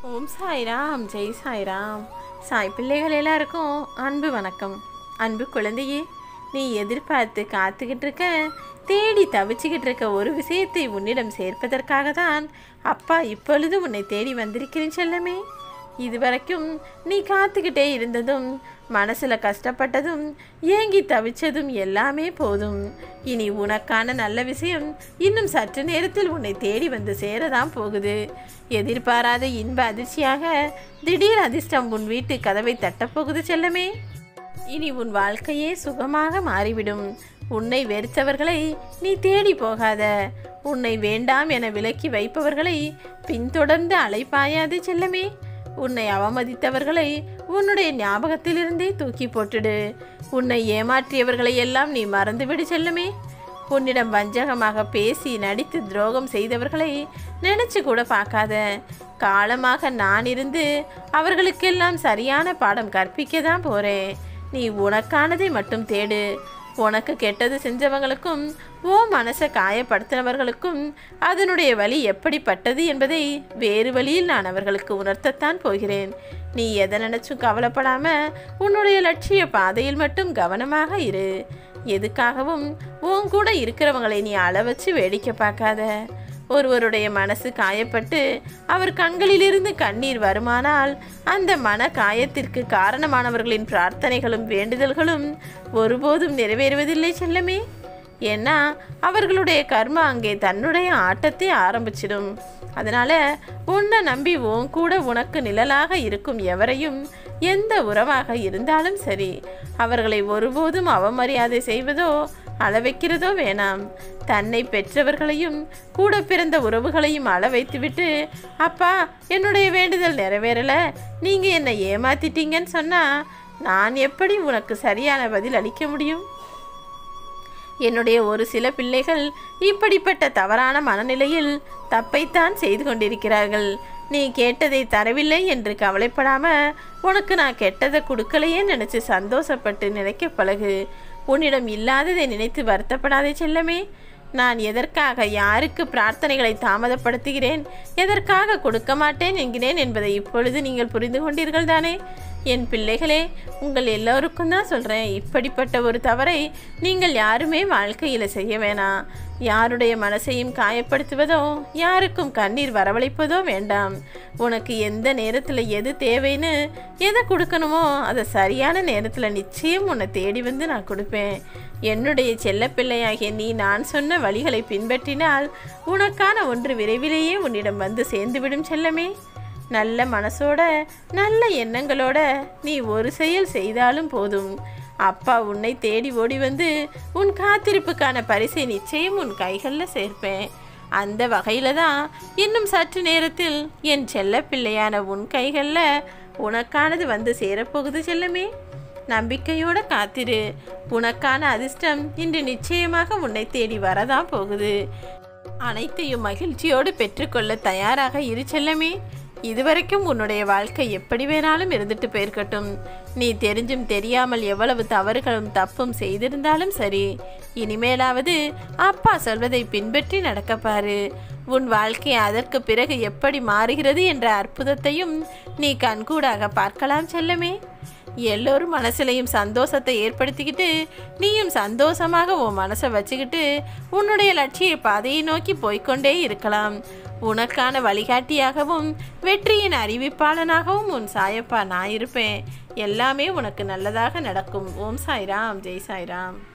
ஓம் சாய்ராம் ஜெய் சாய்ராம் சாய் பிள்ளைகள் எல்லாருக்கும் அன்பு வணக்கம் அன்பு குழந்தையே நீ எதிர்பார்த்து காத்துக்கிட்டு இருக்க தேடி தவிச்சுக்கிட்டு இருக்க ஒரு விஷயத்தை உன்னிடம் சேர்ப்பதற்காக தான் அப்பா இப்பொழுது உன்னை தேடி வந்திருக்கிறேன் செல்லமே இதுவரைக்கும் நீ காத்துக்கிட்டே இருந்ததும் மனசுல கஷ்டப்பட்டதும் ஏங்கி தவிச்சதும் எல்லாமே போதும் இனி உனக்கான நல்ல விஷயம் இன்னும் சற்று நேரத்தில் உன்னை தேடி வந்து சேரதான் போகுது எதிர்பாராத இன்ப அதிர்ச்சியாக திடீர் அதிர்ஷ்டம் உன் வீட்டு கதவை தட்டப்போகுது செல்லமே இனி உன் வாழ்க்கையே சுகமாக மாறிவிடும் உன்னை வெறுத்தவர்களை நீ தேடி போகாத உன்னை வேண்டாம் என விலக்கி வைப்பவர்களை பின்தொடர்ந்து அலைப்பாயாது செல்லமே உன்னை அவமதித்தவர்களை உன்னுடைய ஞாபகத்திலிருந்தே தூக்கி போட்டுடு உன்னை ஏமாற்றியவர்களை எல்லாம் நீ மறந்துவிடு செல்லுமே உன்னிடம் வஞ்சகமாக பேசி நடித்து துரோகம் செய்தவர்களை நினைச்சு கூட பார்க்காத காலமாக நான் இருந்து அவர்களுக்கெல்லாம் சரியான பாடம் கற்பிக்க தான் போறேன் நீ உனக்கானதை மட்டும் தேடு உனக்கு கெட்டது செஞ்சவங்களுக்கும் ஓ மனசை காயப்படுத்தினவர்களுக்கும் அதனுடைய வழி எப்படிப்பட்டது என்பதை வேறு வழியில் நான் அவர்களுக்கு உணர்த்தத்தான் போகிறேன் நீ எதை நினைச்சும் கவலைப்படாம உன்னுடைய லட்சிய பாதையில் மட்டும் கவனமாக இரு எதுக்காகவும் உன் கூட இருக்கிறவங்களை நீ அள வச்சு வேடிக்கை பார்க்காத ஒருவருடைய மனசு காயப்பட்டு அவர் கண்களிலிருந்து கண்ணீர் வருமானால் அந்த மன காயத்திற்கு காரணமானவர்களின் பிரார்த்தனைகளும் வேண்டுதல்களும் ஒருபோதும் நிறைவேறுவதில்லை செல்லமே ஏன்னா அவர்களுடைய கர்மா அங்கே தன்னுடைய ஆட்டத்தை ஆரம்பிச்சிடும் அதனால உன்னை நம்பி உன் கூட உனக்கு நிழலாக இருக்கும் எவரையும் எந்த உறவாக இருந்தாலும் சரி அவர்களை ஒருபோதும் அவமரியாதை செய்வதோ அளவைக்கிறதோ வேணாம் தன்னை பெற்றவர்களையும் கூட பிறந்த உறவுகளையும் அள வைத்துவிட்டு அப்பா என்னுடைய வேண்டுதல் நிறைவேறல நீங்க என்னை ஏமாத்திட்டீங்கன்னு சொன்னா நான் எப்படி உனக்கு சரியான பதில் அளிக்க முடியும் என்னுடைய ஒரு சில பிள்ளைகள் இப்படிப்பட்ட தவறான மனநிலையில் தப்பைத்தான் செய்து கொண்டிருக்கிறார்கள் நீ கேட்டதை தரவில்லை என்று கவலைப்படாம உனக்கு நான் கெட்டதை கொடுக்கலையே நினைச்சு சந்தோஷப்பட்டு நினைக்க பழகு உன்னிடம் இல்லாததை நினைத்து வருத்தப்படாதே செல்லமே நான் எதற்காக யாருக்கு பிரார்த்தனைகளை தாமதப்படுத்துகிறேன் எதற்காக கொடுக்க மாட்டேன் என்கிறேன் என்பதை இப்பொழுது நீங்கள் புரிந்து கொண்டீர்கள் தானே என் பிள்ளைகளே உங்கள் எல்லோருக்கும் தான் சொல்கிறேன் இப்படிப்பட்ட ஒரு தவறை நீங்கள் யாருமே வாழ்க்கையில் செய்ய வேணாம் யாருடைய மனசையும் காயப்படுத்துவதோ யாருக்கும் கண்ணீர் வரவழைப்பதோ வேண்டாம் உனக்கு எந்த நேரத்தில் எது தேவைன்னு எதை கொடுக்கணுமோ அதை சரியான நேரத்தில் நிச்சயம் உன்னை தேடி வந்து நான் கொடுப்பேன் என்னுடைய செல்லப்பிள்ளையாகிய நீ நான் சொன்ன வழிகளை பின்பற்றினால் உனக்கான ஒன்று விரைவிலேயே உன்னிடம் வந்து சேர்ந்துவிடும் செல்லமே நல்ல மனசோட நல்ல எண்ணங்களோட நீ ஒரு செயல் செய்தாலும் போதும் அப்பா உன்னை தேடி ஓடி வந்து உன் காத்திருப்புக்கான பரிசை நிச்சயம் உன் கைகளில் சேர்ப்பேன் அந்த வகையில் தான் இன்னும் சற்று நேரத்தில் என் செல்ல பிள்ளையான உன் கைகளில் உனக்கானது வந்து சேரப்போகுது செல்லமே நம்பிக்கையோட காத்திரு உனக்கான அதிர்ஷ்டம் இன்று நிச்சயமாக உன்னை தேடி வரதான் போகுது அனைத்தையும் மகிழ்ச்சியோடு பெற்றுக்கொள்ள தயாராக இரு செல்லமே இதுவரைக்கும் உன்னுடைய வாழ்க்கை எப்படி வேணாலும் இருந்துட்டு போயிருக்கட்டும் நீ தெரிஞ்சும் தெரியாமல் எவ்வளவு தவறுகளும் தப்பும் செய்திருந்தாலும் சரி இனிமேலாவது அப்பா சொல்வதை பின்பற்றி நடக்கப்பாரு உன் வாழ்க்கை அதற்கு பிறகு எப்படி மாறுகிறது என்ற அற்புதத்தையும் நீ கண்கூடாக பார்க்கலாம் செல்லமே எல்லோரும் மனசுலையும் சந்தோஷத்தை ஏற்படுத்திக்கிட்டு நீயும் சந்தோஷமாக உன் மனசை வச்சுக்கிட்டு உன்னுடைய லட்சிய பாதையை நோக்கி போய்க்கொண்டே இருக்கலாம் உனக்கான வழிகாட்டியாகவும் வெற்றியின் அறிவிப்பாளனாகவும் உன் சாயப்பா நான் இருப்பேன் எல்லாமே உனக்கு நல்லதாக நடக்கும் ஓம் சாய்ராம் ஜெய் சாய்ராம்